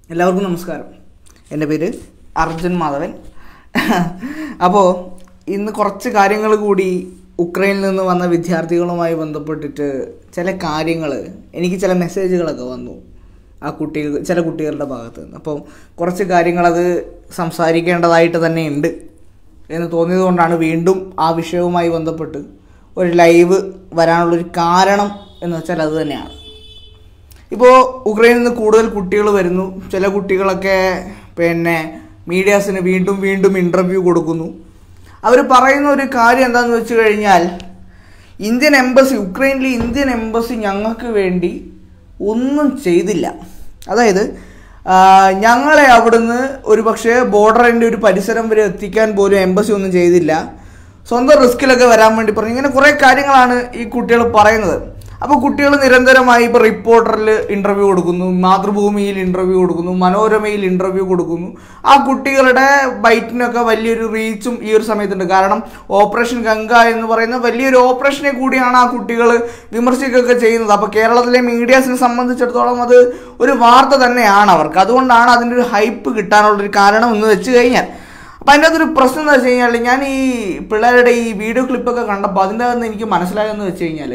എല്ലാവർക്കും നമസ്കാരം എൻ്റെ പേര് അർജുൻ മാധവൻ അപ്പോൾ ഇന്ന് കുറച്ച് കാര്യങ്ങൾ കൂടി ഉക്രൈനിൽ നിന്ന് വന്ന വിദ്യാർത്ഥികളുമായി ബന്ധപ്പെട്ടിട്ട് ചില കാര്യങ്ങൾ എനിക്ക് ചില മെസ്സേജുകളൊക്കെ വന്നു ആ കുട്ടികൾ ചില കുട്ടികളുടെ ഭാഗത്ത് നിന്ന് അപ്പോൾ കുറച്ച് കാര്യങ്ങളത് സംസാരിക്കേണ്ടതായിട്ട് തന്നെ ഉണ്ട് എന്ന് തോന്നിയത് കൊണ്ടാണ് വീണ്ടും ആ വിഷയവുമായി ബന്ധപ്പെട്ട് ഒരു ലൈവ് വരാനുള്ളൊരു കാരണം എന്ന് വെച്ചാൽ അത് തന്നെയാണ് ഇപ്പോൾ ഉക്രൈനിൽ നിന്ന് കൂടുതൽ കുട്ടികൾ വരുന്നു ചില കുട്ടികളൊക്കെ പിന്നെ മീഡിയാസിന് വീണ്ടും വീണ്ടും ഇൻ്റർവ്യൂ കൊടുക്കുന്നു അവർ പറയുന്ന ഒരു കാര്യം എന്താണെന്ന് വെച്ച് കഴിഞ്ഞാൽ ഇന്ത്യൻ എംബസി ഉക്രൈനിലെ ഇന്ത്യൻ എംബസി ഞങ്ങൾക്ക് വേണ്ടി ഒന്നും ചെയ്തില്ല അതായത് ആ, ഞങ്ങളെ അവിടുന്ന് ഒരു പക്ഷേ ബോർഡറിൻ്റെ ഒരു പരിസരം വരെ എത്തിക്കാൻ പോലും എംബസി ഒന്നും ചെയ്തില്ല സ്വന്തം റിസ്കിലൊക്കെ വരാൻ വേണ്ടി പറഞ്ഞു ഇങ്ങനെ കുറേ കാര്യങ്ങളാണ് ഈ കുട്ടികൾ പറയുന്നത് അപ്പോൾ കുട്ടികൾ നിരന്തരമായി ഇപ്പോൾ റിപ്പോർട്ടറിൽ ഇൻ്റർവ്യൂ കൊടുക്കുന്നു മാതൃഭൂമിയിൽ ഇൻ്റർവ്യൂ കൊടുക്കുന്നു മനോരമയിൽ ഇൻ്റർവ്യൂ കൊടുക്കുന്നു ആ കുട്ടികളുടെ ബൈറ്റിനൊക്കെ വലിയൊരു റീച്ചും ഈ ഒരു സമയത്തുണ്ട് കാരണം ഓപ്പറേഷൻ ഗംഗ എന്ന് പറയുന്ന വലിയൊരു ഓപ്പറേഷനെ കൂടിയാണ് ആ കുട്ടികൾ വിമർശിക്കുകയൊക്കെ ചെയ്യുന്നത് അപ്പോൾ കേരളത്തിലെ മീഡിയാസിനെ സംബന്ധിച്ചിടത്തോളം അത് ഒരു വാർത്ത തന്നെയാണ് അവർക്ക് അതുകൊണ്ടാണ് അതിൻ്റെ ഒരു ഹൈപ്പ് കിട്ടാനുള്ളൊരു കാരണം എന്ന് വെച്ച് കഴിഞ്ഞാൽ അപ്പം അതിൻ്റെ അകത്തൊരു പ്രശ്നം എന്ന് വെച്ച് കഴിഞ്ഞാൽ ഞാൻ ഈ പിള്ളേരുടെ ഈ വീഡിയോ ക്ലിപ്പൊക്കെ കണ്ടപ്പോൾ അതിൻ്റെ അകത്ത് എനിക്ക് മനസ്സിലായെന്ന് വെച്ച് കഴിഞ്ഞാൽ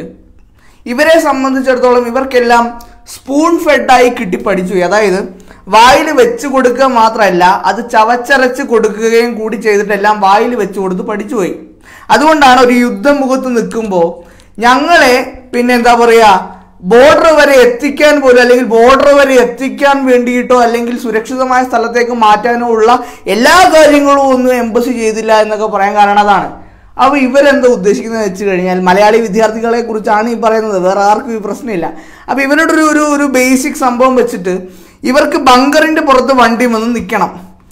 ഇവരെ സംബന്ധിച്ചിടത്തോളം ഇവർക്കെല്ലാം സ്പൂൺ ഫെഡായി കിട്ടി പഠിച്ചു പോയി. അതായത് വായിൽ വെച്ച് കൊടുക്കുക മാത്രമല്ല അത് ചവച്ചരച്ച് കൊടുക്കുകയും കൂടി ചെയ്തിട്ടെല്ലാം വായിൽ വെച്ച് കൊടുത്ത് പഠിച്ചുപോയി അതുകൊണ്ടാണ് ഒരു യുദ്ധം മുഖത്ത് നിൽക്കുമ്പോൾ ഞങ്ങളെ പിന്നെ എന്താ പറയുക ബോർഡർ വരെ എത്തിക്കാൻ പോലും അല്ലെങ്കിൽ ബോർഡർ വരെ എത്തിക്കാൻ വേണ്ടിയിട്ടോ അല്ലെങ്കിൽ സുരക്ഷിതമായ സ്ഥലത്തേക്ക് മാറ്റാനോ ഉള്ള എല്ലാ കാര്യങ്ങളും ഒന്നും എംബസി ചെയ്തില്ല എന്നൊക്കെ പറയാൻ കാരണം അതാണ് അപ്പോൾ ഇവരെന്താ ഉദ്ദേശിക്കുന്നത് വെച്ച് കഴിഞ്ഞാൽ മലയാളി വിദ്യാർത്ഥികളെ കുറിച്ചാണ് ഈ പറയുന്നത് വേറെ ആർക്കും ഈ പ്രശ്നമില്ല അപ്പോൾ ഇവരുടെ ഒരു ഒരു ഒരു ബേസിക് സംഭവം വെച്ചിട്ട് ഇവർക്ക് ബങ്കറിന്റെ പുറത്ത് വണ്ടി വന്ന് നിൽക്കണം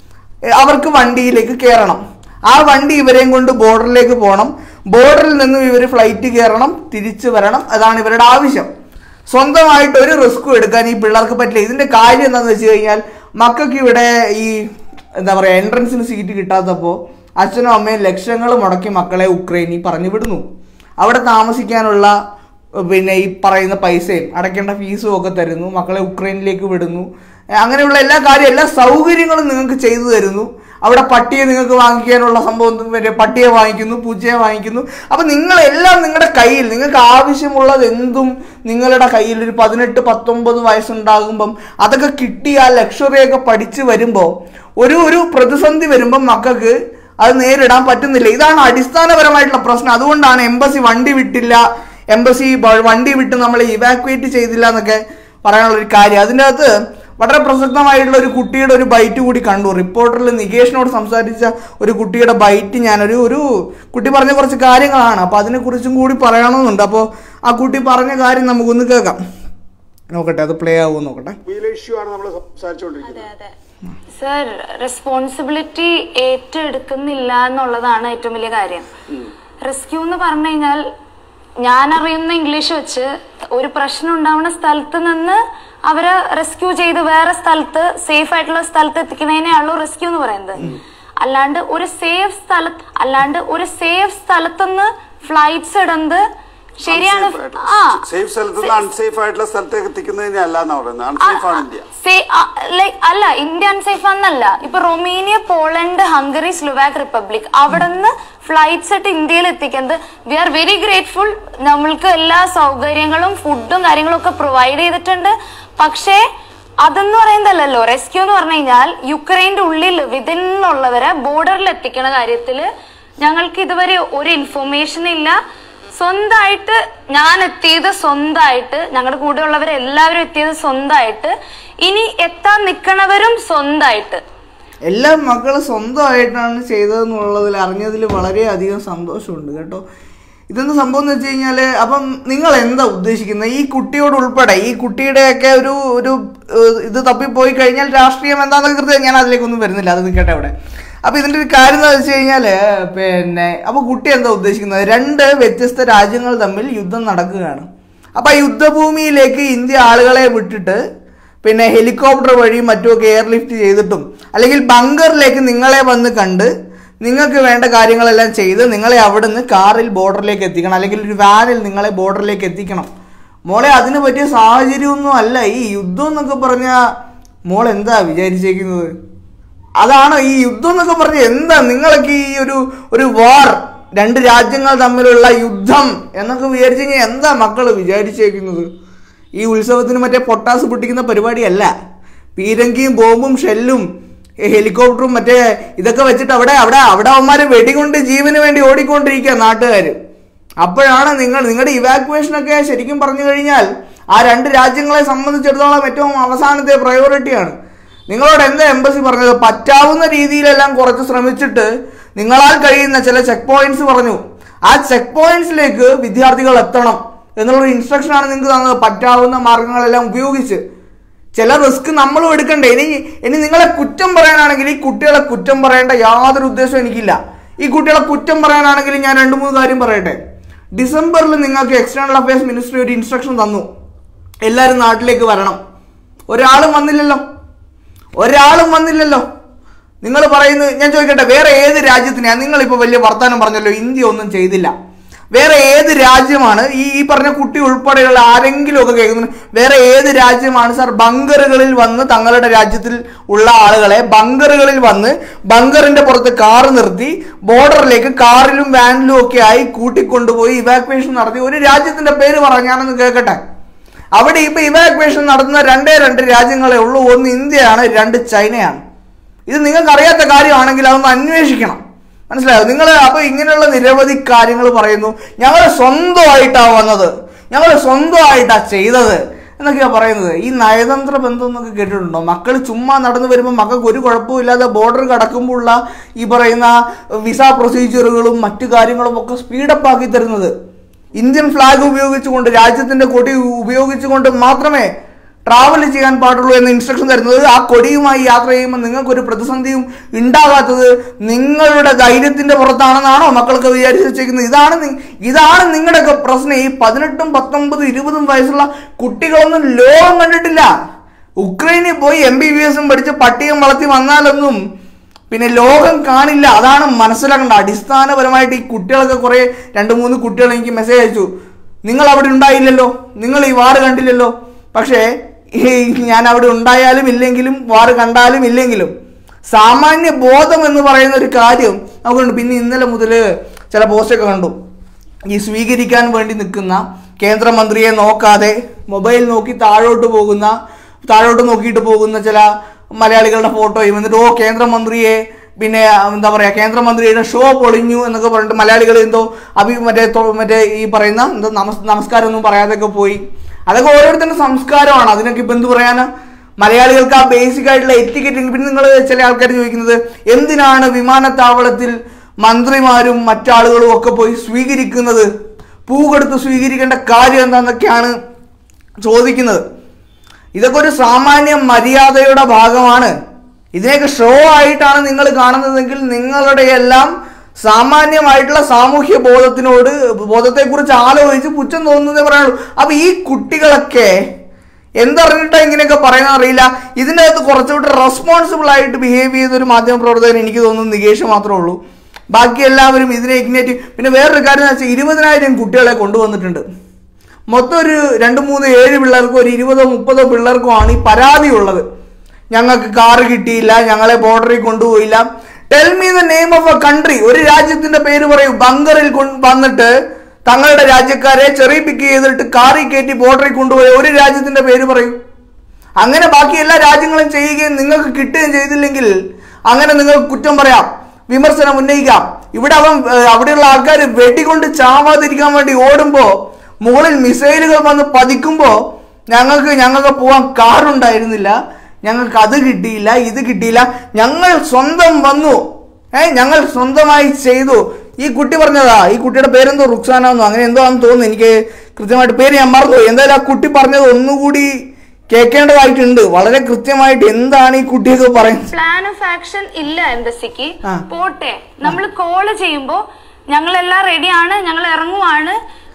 ഏ, അവർക്ക് വണ്ടിയിലേക്ക് കയറണം ആ വണ്ടി ഇവരെയും കൊണ്ട് ബോർഡറിലേക്ക് പോകണം ബോർഡറിൽ നിന്നും ഇവർ ഫ്ലൈറ്റ് കയറണം തിരിച്ചു വരണം അതാണ് ഇവരുടെ ആവശ്യം സ്വന്തമായിട്ട് ഒരു റിസ്ക്കും എടുക്കാൻ ഈ പിള്ളേർക്ക് പറ്റില്ല ഇതിന്റെ കാര്യം എന്താണെന്ന് വെച്ച് കഴിഞ്ഞാൽ മക്കൾക്ക് ഇവിടെ ഈ എന്താ പറയുക എൻട്രൻസിന് സീറ്റ് കിട്ടാത്തപ്പോൾ അച്ഛനും അമ്മയും ലക്ഷങ്ങൾ മുടക്കി മക്കളെ ഉക്രൈനിൽ പറഞ്ഞു വിടുന്നു അവിടെ താമസിക്കാനുള്ള ഏഹ്, പിന്നെ ഈ പറയുന്ന പൈസയും അടയ്ക്കേണ്ട ഫീസും ഒക്കെ തരുന്നു മക്കളെ ഉക്രൈനിലേക്ക് വിടുന്നു ഏഹ്, അങ്ങനെയുള്ള എല്ലാ കാര്യം എല്ലാ സൗകര്യങ്ങളും നിങ്ങൾക്ക് ചെയ്തു തരുന്നു അവിടെ പട്ടിയെ നിങ്ങൾക്ക് വാങ്ങിക്കാനുള്ള സംഭവം മറ്റേ പട്ടിയെ വാങ്ങിക്കുന്നു പൂച്ചയെ വാങ്ങിക്കുന്നു അപ്പം നിങ്ങളെല്ലാം നിങ്ങളുടെ കയ്യിൽ നിങ്ങൾക്ക് ആവശ്യമുള്ളത് എന്തും നിങ്ങളുടെ കയ്യിൽ ഒരു പതിനെട്ട് പത്തൊമ്പത് വയസ്സുണ്ടാകുമ്പം അതൊക്കെ കിട്ടി ആ ലക്ഷറിയൊക്കെ പഠിച്ച് വരുമ്പോൾ ഒരു ഒരു പ്രതിസന്ധി വരുമ്പം മക്കൾക്ക് അത് നേരിടാൻ പറ്റുന്നില്ല ഇതാണ് അടിസ്ഥാനപരമായിട്ടുള്ള പ്രശ്നം അതുകൊണ്ടാണ് എംബസി വണ്ടി വിട്ടില്ല എംബസി ബ- വണ്ടി വിട്ട് നമ്മളെ ഇവാക്വേറ്റ് ചെയ്തില്ല എന്നൊക്കെ പറയാനുള്ള ഒരു കാര്യം അതിൻ്റെ അകത്ത് വളരെ പ്രസക്തമായിട്ടുള്ള ഒരു കുട്ടിയുടെ ഒരു ബൈറ്റ് കൂടി കണ്ടു റിപ്പോർട്ടറിൽ നികേഷിനോട് സംസാരിച്ച ഒരു കുട്ടിയുടെ ബൈറ്റ് ഞാനൊരു ഒരു കുട്ടി പറഞ്ഞ കുറച്ച് കാര്യങ്ങളാണ് അപ്പോൾ അതിനെക്കുറിച്ചും കൂടി പറയണമെന്നുണ്ട് അപ്പോൾ ആ കുട്ടി പറഞ്ഞ കാര്യം നമുക്കൊന്ന് കേൾക്കാം നോക്കട്ടെ അത് പ്ലേ ആവുമോ നോക്കട്ടെ ഗംഭീര ഇഷ്യൂ ആണ് നമ്മൾ സംസാരിച്ചുകൊണ്ടിരിക്കുന്നത് അതെ അതെ സർ റെസ്പോൺസിബിലിറ്റി ഏറ്റെടുക്കുന്നില്ല എന്നുള്ളതാണ് ഏറ്റവും വലിയ കാര്യം റെസ്ക്യൂ എന്ന് പറഞ്ഞു കഴിഞ്ഞാൽ ഞാൻ അറിയുന്ന ഇംഗ്ലീഷ് വെച്ച് ഒരു പ്രശ്നം ഉണ്ടാവുന്ന സ്ഥലത്ത് നിന്ന് അവരെ റെസ്ക്യൂ ചെയ്ത് വേറെ സ്ഥലത്ത് സേഫ് ആയിട്ടുള്ള സ്ഥലത്ത് എത്തിക്കണേനെയാണല്ലോ റെസ്ക്യൂ എന്ന് പറയുന്നത് അല്ലാണ്ട് ഒരു സേഫ് സ്ഥലത്ത് അല്ലാണ്ട് ഒരു സേഫ് സ്ഥലത്തുനിന്ന് ഫ്ലൈറ്റ്സ് ഇടുന്നത് ശരിയാണ് ആ സേഫ് സ്ഥലത്ത് നിന്ന് അൺസേഫ് ആയിട്ടുള്ള സ്ഥലത്തേക്ക് എത്തിക്കുന്നതിനെ അല്ല എന്നാ പറയുന്നത് അൺസേഫ് ആണ് ഇന്ത്യ സേ- ആ, like, അല്ല ഇന്ത്യ അൺസേഫ് എന്നല്ല ഇപ്പൊ Romania Poland Hungary Slovak Republic അവിടെ നിന്ന് ഫ്ലൈറ്റ്സ് ആയിട്ട് ഇന്ത്യയിൽ എത്തിക്കുന്നത് വി ആർ വെരി ഗ്രേറ്റ്ഫുൾ നമ്മൾക്ക് എല്ലാ സൗകര്യങ്ങളും ഫുഡും കാര്യങ്ങളും ഒക്കെ പ്രൊവൈഡ് ചെയ്തിട്ടുണ്ട് പക്ഷേ അതെന്ന് പറയുന്നതല്ലല്ലോ റെസ്ക്യൂ എന്ന് പറഞ്ഞു കഴിഞ്ഞാൽ യുക്രൈന്റെ ഉള്ളിൽ വിതിനുള്ളവരെ ബോർഡറിൽ എത്തിക്കണ കാര്യത്തില് ഞങ്ങൾക്ക് ഇതുവരെ ഒരു ഇൻഫർമേഷൻ ഇല്ല സ്വന്തമായിട്ട് ഞാൻ എത്തിയത് സ്വന്തമായിട്ട് ഞങ്ങളുടെ കൂടെയുള്ളവർ എല്ലാവരും എത്തിയത് സ്വന്തമായിട്ട് ഇനി എത്താൻ നിൽക്കണവരും സ്വന്തമായിട്ട് എല്ലാ മക്കളും സ്വന്തമായിട്ടാണ് ചെയ്തതെന്നുള്ളതിൽ അറിഞ്ഞതിൽ വളരെയധികം സന്തോഷമുണ്ട് കേട്ടോ ഇതെന്താ സംഭവം എന്ന് വെച്ച് കഴിഞ്ഞാൽ അപ്പം നിങ്ങൾ എന്താ ഉദ്ദേശിക്കുന്നത് ഈ കുട്ടിയോട് ഉൾപ്പെടെ ഈ കുട്ടിയുടെയൊക്കെ ഒരു ഒരു ഏഹ്, ഇത് തപ്പിപ്പോയി കഴിഞ്ഞാൽ രാഷ്ട്രീയം എന്താണെന്ന് കൃത്യം ഞാൻ അതിലേക്കൊന്നും വരുന്നില്ല അത് നിൽക്കട്ടെ അവിടെ അപ്പോൾ ഇതിൻ്റെ ഒരു കാര്യം എന്താ വെച്ച് കഴിഞ്ഞാൽ പിന്നെ അപ്പോൾ കുട്ടി എന്താ ഉദ്ദേശിക്കുന്നത് രണ്ട് വ്യത്യസ്ത രാജ്യങ്ങൾ തമ്മിൽ യുദ്ധം നടക്കുകയാണ് അപ്പോൾ ആ യുദ്ധഭൂമിയിലേക്ക് ഇന്ത്യ ആളുകളെ വിട്ടിട്ട് പിന്നെ ഹെലികോപ്റ്റർ വഴി മറ്റുമൊക്കെ എയർലിഫ്റ്റ് ചെയ്തിട്ടും അല്ലെങ്കിൽ ബങ്കറിലേക്ക് നിങ്ങളെ വന്ന് കണ്ട് നിങ്ങൾക്ക് വേണ്ട കാര്യങ്ങളെല്ലാം ചെയ്ത് നിങ്ങളെ അവിടുന്ന് കാറിൽ ബോർഡറിലേക്ക് എത്തിക്കണം അല്ലെങ്കിൽ ഒരു വാനിൽ നിങ്ങളെ ബോർഡറിലേക്ക് എത്തിക്കണം മോളെ അതിന് പറ്റിയ സാഹചര്യമൊന്നും അല്ല ഈ യുദ്ധം എന്നൊക്കെ പറഞ്ഞാൽ മോൾ എന്താ വിചാരിച്ചേക്കുന്നത് അതാണ് ഈ യുദ്ധം എന്നൊക്കെ പറഞ്ഞ് എന്താ നിങ്ങളൊക്കെ ഈ ഒരു ഒരു വാർ രണ്ട് രാജ്യങ്ങൾ തമ്മിലുള്ള യുദ്ധം എന്നൊക്കെ വിചാരിച്ചു കഴിഞ്ഞാൽ എന്താ മക്കള് വിചാരിച്ചേക്കുന്നത് ഈ ഉത്സവത്തിന് മറ്റേ പൊട്ടാസ് പൊട്ടിക്കുന്ന പരിപാടിയല്ല പീരങ്കിയും ബോംബും ഷെല്ലും ഈ ഹെലികോപ്റ്ററും മറ്റേ ഇതൊക്കെ വെച്ചിട്ട് അവിടെ അവിടെ അവിടെ അവന്മാര് വെടികൊണ്ട് ജീവന് വേണ്ടി ഓടിക്കൊണ്ടിരിക്കുക നാട്ടുകാർ അപ്പോഴാണ് നിങ്ങൾ നിങ്ങളുടെ ഇവാക്യുവേഷൻ ഒക്കെ ശരിക്കും പറഞ്ഞു കഴിഞ്ഞാൽ ആ രണ്ട് രാജ്യങ്ങളെ സംബന്ധിച്ചിടത്തോളം ഏറ്റവും അവസാനത്തെ പ്രയോറിറ്റിയാണ് നിങ്ങളോട് എന്താ എംബസി പറഞ്ഞത് പറ്റാവുന്ന രീതിയിലെല്ലാം കുറച്ച് ശ്രമിച്ചിട്ട് നിങ്ങളാൽ കഴിയുന്ന ചില ചെക്ക് പോയിന്റ്സ് പറഞ്ഞു ആ ചെക്ക് പോയിന്റ്സിലേക്ക് വിദ്യാർത്ഥികൾ എത്തണം എന്നുള്ള ഇൻസ്ട്രക്ഷൻ ആണ് നിങ്ങൾക്ക് തന്നത് പറ്റാവുന്ന മാർഗങ്ങളെല്ലാം ഉപയോഗിച്ച് ചില റിസ്ക് നമ്മളും എടുക്കണ്ടേ ഇനി ഇനി നിങ്ങളെ കുറ്റം പറയാനാണെങ്കിൽ ഈ കുട്ടികളെ കുറ്റം പറയേണ്ട യാതൊരു ഉദ്ദേശവും എനിക്കില്ല ഈ കുട്ടികളെ കുറ്റം പറയാനാണെങ്കിൽ ഞാൻ രണ്ട് മൂന്ന് കാര്യം പറയട്ടെ ഡിസംബറിൽ നിങ്ങൾക്ക് എക്സ്റ്റേണൽ അഫയേഴ്സ് മിനിസ്ട്രി ഒരു ഇൻസ്ട്രക്ഷൻ തന്നു എല്ലാവരും നാട്ടിലേക്ക് വരണം ഒരാളും വന്നില്ലല്ലോ ഒരാളും വന്നില്ലല്ലോ നിങ്ങൾ പറയുന്നത് ഞാൻ ചോദിക്കട്ടെ വേറെ ഏത് രാജ്യത്തിനാ നിങ്ങളിപ്പോൾ വലിയ വർത്തമാനം പറഞ്ഞല്ലോ ഇന്ത്യ ഒന്നും ചെയ്തില്ല വേറെ ഏത് രാജ്യമാണ് ഈ ഈ പറഞ്ഞ കുട്ടി ഉൾപ്പെടെയുള്ള ആരെങ്കിലും ഒക്കെ കേൾക്കുന്നത് വേറെ ഏത് രാജ്യമാണ് സാർ ബങ്കറുകളിൽ വന്ന് തങ്ങളുടെ രാജ്യത്തിൽ ഉള്ള ആളുകളെ ബങ്കറുകളിൽ വന്ന് ബങ്കറിന്റെ പുറത്ത് കാർ നിർത്തി ബോർഡറിലേക്ക് കാറിലും വാനിലും ഒക്കെ ആയി കൂട്ടിക്കൊണ്ടുപോയി ഇവാക്വേഷൻ നടത്തി ഒരു രാജ്യത്തിന്റെ പേര് പറ ഞാനൊന്ന് കേൾക്കട്ടെ അവിടെ ഇപ്പൊ ഇവാക്വേഷൻ നടത്തുന്ന രണ്ടേ രണ്ട് രാജ്യങ്ങളെ ഉള്ളൂ ഒന്ന് ഇന്ത്യയാണ് രണ്ട് ചൈനയാണ് ഇത് നിങ്ങൾക്ക് അറിയാത്ത കാര്യമാണെങ്കിൽ അതൊന്ന് അന്വേഷിക്കണം മനസ്സിലായോ നിങ്ങൾ അപ്പൊ ഇങ്ങനെയുള്ള നിരവധി കാര്യങ്ങൾ പറയുന്നു ഞങ്ങൾ സ്വന്തമായിട്ടാ വന്നത് ഞങ്ങൾ സ്വന്തമായിട്ടാ ചെയ്തത് എന്നൊക്കെയാ പറയുന്നത് ഈ നയതന്ത്ര ബന്ധം എന്നൊക്കെ കേട്ടിട്ടുണ്ടോ മക്കൾ ചുമ്മാ നടന്നു വരുമ്പോൾ മക്കൾക്ക് ഒരു കുഴപ്പമില്ലാതെ ബോർഡർ കടക്കുമ്പോഴുള്ള ഈ പറയുന്ന വിസ പ്രൊസീജിയറുകളും മറ്റു കാര്യങ്ങളും ഒക്കെ സ്പീഡപ്പ് ആക്കി തരുന്നത് ഇന്ത്യൻ ഫ്ലാഗ് ഉപയോഗിച്ചുകൊണ്ട് രാജ്യത്തിന്റെ കൊടി ഉപയോഗിച്ചുകൊണ്ട് മാത്രമേ ട്രാവൽ ചെയ്യാൻ പാടുള്ളൂ എന്ന ഇൻസ്ട്രക്ഷൻ തരുന്നത് ആ കൊടിയുമായി യാത്ര ചെയ്യുമ്പോൾ നിങ്ങൾക്കൊരു പ്രതിസന്ധിയും ഉണ്ടാകാത്തത് നിങ്ങളുടെ ധൈര്യത്തിന്റെ പുറത്താണെന്നാണോ മക്കൾക്ക് വിചാരിച്ച് വെച്ചേക്കുന്നത് ഇതാണ് നി- ഇതാണ് നിങ്ങളുടെയൊക്കെ പ്രശ്നം ഈ പതിനെട്ടും പത്തൊമ്പതും ഇരുപതും വയസ്സുള്ള കുട്ടികളൊന്നും ലോകം കണ്ടിട്ടില്ല ഉക്രൈനിൽ പോയി എം ബി ബി എസും പഠിച്ച് പട്ടികം വളർത്തി വന്നാലൊന്നും പിന്നെ ലോകം കാണില്ല അതാണ് മനസ്സിലാക്കേണ്ട അടിസ്ഥാനപരമായിട്ട് ഈ കുട്ടികളൊക്കെ കുറെ രണ്ട് മൂന്ന് കുട്ടികൾ എനിക്ക് മെസ്സേജ് അയച്ചു നിങ്ങൾ അവിടെ ഉണ്ടായില്ലല്ലോ നിങ്ങൾ ഈ വാറ് കണ്ടില്ലല്ലോ പക്ഷേ ഈ ഞാൻ അവിടെ ഉണ്ടായാലും ഇല്ലെങ്കിലും വാറ് കണ്ടാലും ഇല്ലെങ്കിലും സാമാന്യ ബോധം എന്ന് പറയുന്ന ഒരു കാര്യം നമുക്കുണ്ട് പിന്നെ ഇന്നലെ മുതൽ ചില പോസ്റ്റൊക്കെ കണ്ടു ഈ സ്വീകരിക്കാൻ വേണ്ടി നിൽക്കുന്ന കേന്ദ്രമന്ത്രിയെ നോക്കാതെ മൊബൈൽ നോക്കി താഴോട്ട് പോകുന്ന താഴോട്ട് നോക്കിയിട്ട് പോകുന്ന ചില മലയാളികളുടെ ഫോട്ടോയും എന്നിട്ട് ഓ കേന്ദ്രമന്ത്രിയെ പിന്നെ എന്താ പറയാ കേന്ദ്രമന്ത്രിയുടെ ഷോ പൊളിഞ്ഞു എന്നൊക്കെ പറഞ്ഞിട്ട് മലയാളികൾ എന്തോ അഭി മറ്റേ തൊ- മറ്റേ ഈ പറയുന്ന എന്തോ നമസ് നമസ്കാരം ഒന്നും പറയാതെയൊക്കെ പോയി അതൊക്കെ ഓരോരുത്തരുടെ സംസ്കാരമാണ് അതിനൊക്കെ ഇപ്പം എന്ത് പറയാനാ മലയാളികൾക്ക് ആ ബേസിക് ആയിട്ടുള്ള എറ്റിക്കറ്റ് പിന്നെ നിങ്ങൾ ചില ആൾക്കാർ ചോദിക്കുന്നത് എന്തിനാണ് വിമാനത്താവളത്തിൽ മന്ത്രിമാരും മറ്റാളുകളും ഒക്കെ പോയി സ്വീകരിക്കുന്നത് പൂ കൊടുത്ത് സ്വീകരിക്കേണ്ട കാര്യം എന്താണെന്നൊക്കെയാണ് ചോദിക്കുന്നത് ഇതൊക്കെ ഒരു സാമാന്യ മര്യാദയുടെ ഭാഗമാണ് ഇതിനെയൊക്കെ ഷോ ആയിട്ടാണ് നിങ്ങൾ കാണുന്നതെങ്കിൽ നിങ്ങളുടെ എല്ലാം സാമാന്യമായിട്ടുള്ള സാമൂഹ്യ ബോധത്തിനോട് ബോധത്തെക്കുറിച്ച് ആലോചിച്ച് പുച്ഛം തോന്നുന്നതേ പറയാനുള്ളൂ അപ്പൊ ഈ കുട്ടികളൊക്കെ എന്തറിഞ്ഞിട്ടാ ഇങ്ങനെയൊക്കെ പറയാൻ അറിയില്ല ഇതിൻ്റെ അകത്ത് കുറച്ചുകൂടി റെസ്പോൺസിബിൾ ആയിട്ട് ബിഹേവ് ചെയ്ത ഒരു മാധ്യമ പ്രവർത്തകൻ എനിക്ക് തോന്നുന്നു നികേഷ് മാത്രമേ ഉള്ളൂ ബാക്കി എല്ലാവരും ഇതിനെ ഇഗ്നേറ്റ് പിന്നെ വേറൊരു കാര്യം എന്ന് വെച്ചാൽ ഇരുപതിനായിരം കുട്ടികളെ കൊണ്ടുവന്നിട്ടുണ്ട് മൊത്തം ഒരു രണ്ട് മൂന്ന് ഏഴ് പിള്ളേർക്കോ ഒരു ഇരുപതോ മുപ്പതോ പിള്ളേർക്കോ ആണ് ഈ പരാതി ഉള്ളത് ഞങ്ങൾക്ക് കാറ് കിട്ടിയില്ല ഞങ്ങളെ ബോർഡറിൽ കൊണ്ടുപോയില്ല tell me the name of a country ഒരു രാജ്യത്തിന്റെ പേര് പറയൂ ബങ്കറിൽ കൊണ്ട് വന്നിട്ട് തങ്ങളുടെ രാജ്യക്കാരെ ചെറിയ പിക്ക് ചെയ്തിട്ട് കാറിൽ കയറ്റി ബോർഡറിൽ കൊണ്ടുപോയ ഒരു രാജ്യത്തിന്റെ പേര് പറയൂ അങ്ങനെ ബാക്കി എല്ലാ രാജ്യങ്ങളും ചെയ്യുകയും നിങ്ങൾക്ക് കിട്ടുകയും ചെയ്തില്ലെങ്കിൽ അങ്ങനെ നിങ്ങൾക്ക് കുറ്റം പറയാം വിമർശനം ഉന്നയിക്കാം ഇവിടെ അവൻ ഏഹ്, അവിടെയുള്ള ആൾക്കാർ വെടികൊണ്ട് ചാവാതിരിക്കാൻ വേണ്ടി ഓടുമ്പോ മുകളിൽ മിസൈലുകൾ വന്ന് പതിക്കുമ്പോ ഞങ്ങൾക്ക് ഞങ്ങൾക്ക് പോവാൻ കാറുണ്ടായിരുന്നില്ല ഞങ്ങൾക്ക് അത് കിട്ടിയില്ല ഇത് കിട്ടിയില്ല ഞങ്ങൾ സ്വന്തം വന്നു ഏ ഞങ്ങൾ സ്വന്തമായി ചെയ്തു ഈ കുട്ടി പറഞ്ഞതാ ഈ കുട്ടിയുടെ പേരെന്തോ റുക്സാന എന്നോ അങ്ങനെ എന്തോ ആണെന്ന് തോന്നുന്നു എനിക്ക് കൃത്യമായിട്ട് പേര് ഞാൻ മറന്നുപോയി എന്തായാലും ആ കുട്ടി പറഞ്ഞത് ഒന്നുകൂടി കേൾക്കേണ്ടതായിട്ടുണ്ട് വളരെ കൃത്യമായിട്ട് എന്താണ് ഈ കുട്ടിയൊക്കെ പറയുന്നത് പ്ലാൻ ഓഫ് ആക്ഷൻ ഇല്ല എംബസിക്ക് ആ. പോട്ടെ നമ്മൾ കോള് ചെയ്യുമ്പോ ഞങ്ങളെല്ലാം റെഡിയാണ് ഞങ്ങൾ ഇറങ്ങുവാണ്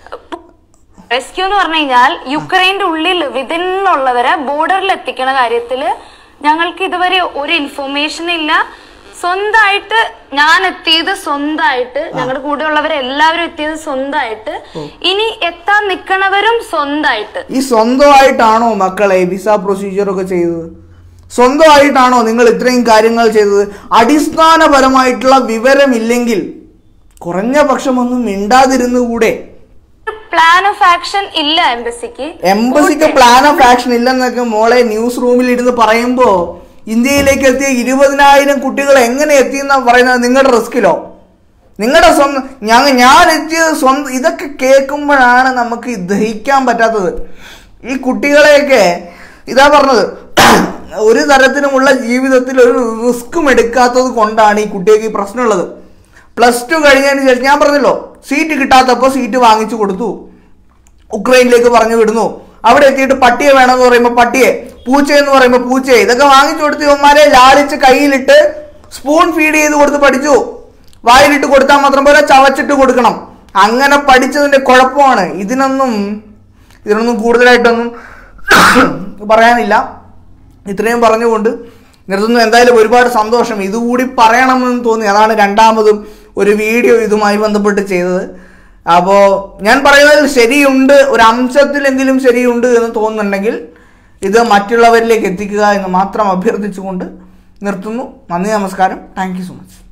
റെസ്ക്യൂ എന്ന് പറഞ്ഞു കഴിഞ്ഞാൽ യുക്രൈന്റെ ഉള്ളിൽ വിതിനുള്ളവരെ ബോർഡറിൽ എത്തിക്കണ കാര്യത്തില് ഞങ്ങൾക്ക് ഇതുവരെ ഒരു ഇൻഫോർമേഷൻ ഇല്ല സ്വന്തമായിട്ട് ഞാൻ എത്തിയത് സ്വന്തമായിട്ട് ഞങ്ങളുടെ കൂടെയുള്ളവരെ എല്ലാവരും എത്തിയത് സ്വന്തമായിട്ട് ഇനി എത്താൻ നിക്കണവരും സ്വന്തമായിട്ട് ഈ സ്വന്തമായിട്ടാണോ മക്കളെ വിസ പ്രൊസീജിയർ ഒക്കെ ചെയ്തത് സ്വന്തമായിട്ടാണോ നിങ്ങൾ ഇത്രയും കാര്യങ്ങൾ ചെയ്തത് അടിസ്ഥാനപരമായിട്ടുള്ള വിവരമില്ലെങ്കിൽ കുറഞ്ഞ പക്ഷം ഒന്നും മിണ്ടാതിരുന്നുകൂടെ പ്ലാൻ ഓഫ് ആക്ഷൻ ഇല്ല എംബസിക്ക് എംബസിക്ക് പ്ലാൻ ഓഫ് ആക്ഷൻ ഇല്ലെന്നൊക്കെ മോളെ ന്യൂസ് റൂമിൽ ഇരുന്ന് പറയുമ്പോ ഇന്ത്യയിലേക്ക് എത്തിയ ഇരുപതിനായിരം കുട്ടികൾ എങ്ങനെ എത്തിയെന്നാ പറയുന്നത് നിങ്ങളുടെ റിസ്കിലോ നിങ്ങളുടെ സ്വന്തം ഞങ്ങ ഞാൻ എത്തിയത് സ്വന്തം ഇതൊക്കെ കേൾക്കുമ്പോഴാണ് നമുക്ക് ദഹിക്കാൻ പറ്റാത്തത് ഈ കുട്ടികളെയൊക്കെ ഇതാ പറഞ്ഞത് ഒരു തരത്തിലുമുള്ള ജീവിതത്തിൽ ഒരു റിസ്ക്കും എടുക്കാത്തത് കൊണ്ടാണ് ഈ കുട്ടികൾക്ക് ഈ പ്രശ്നമുള്ളത് പ്ലസ് ടു കഴിഞ്ഞതിന് ശേഷം ഞാൻ പറഞ്ഞല്ലോ സീറ്റ് കിട്ടാത്തപ്പോൾ സീറ്റ് വാങ്ങിച്ചു കൊടുത്തു ഉക്രൈനിലേക്ക് പറഞ്ഞു വിടുന്നു അവിടെ എത്തിയിട്ട് പട്ടിയെ വേണമെന്ന് പറയുമ്പോൾ പട്ടിയെ പൂച്ച എന്ന് പറയുമ്പോൾ പൂച്ചയെ ഇതൊക്കെ വാങ്ങിച്ചു കൊടുത്ത് ഇവന്മാരെ ലാളിച്ച് കയ്യിലിട്ട് സ്പൂൺ ഫീഡ് ചെയ്ത് കൊടുത്ത് പഠിച്ചു വായിലിട്ട് കൊടുത്താൽ മാത്രം പോലെ ചവച്ചിട്ട് കൊടുക്കണം അങ്ങനെ പഠിച്ചതിന്റെ കുഴപ്പമാണ് ഇതിനൊന്നും ഇതിനൊന്നും കൂടുതലായിട്ടൊന്നും പറയാനില്ല ഇത്രയും പറഞ്ഞുകൊണ്ട് നിർത്തുന്നു എന്തായാലും ഒരുപാട് സന്തോഷം ഇതുകൂടി പറയണമെന്ന് തോന്നി അതാണ് രണ്ടാമതും ഒരു വീഡിയോ ഇതുമായി ബന്ധപ്പെട്ട് ചെയ്തത് അപ്പോൾ ഞാൻ പറയുന്നതിൽ ശരിയുണ്ട് ഒരു അംശത്തിലെങ്കിലും ശരിയുണ്ട് എന്ന് തോന്നുന്നുണ്ടെങ്കിൽ ഇത് മറ്റുള്ളവരിലേക്ക് എത്തിക്കുക എന്ന് മാത്രം അഭ്യർത്ഥിച്ചുകൊണ്ട് നിർത്തുന്നു നന്ദി നമസ്കാരം താങ്ക് യു സോ മച്ച്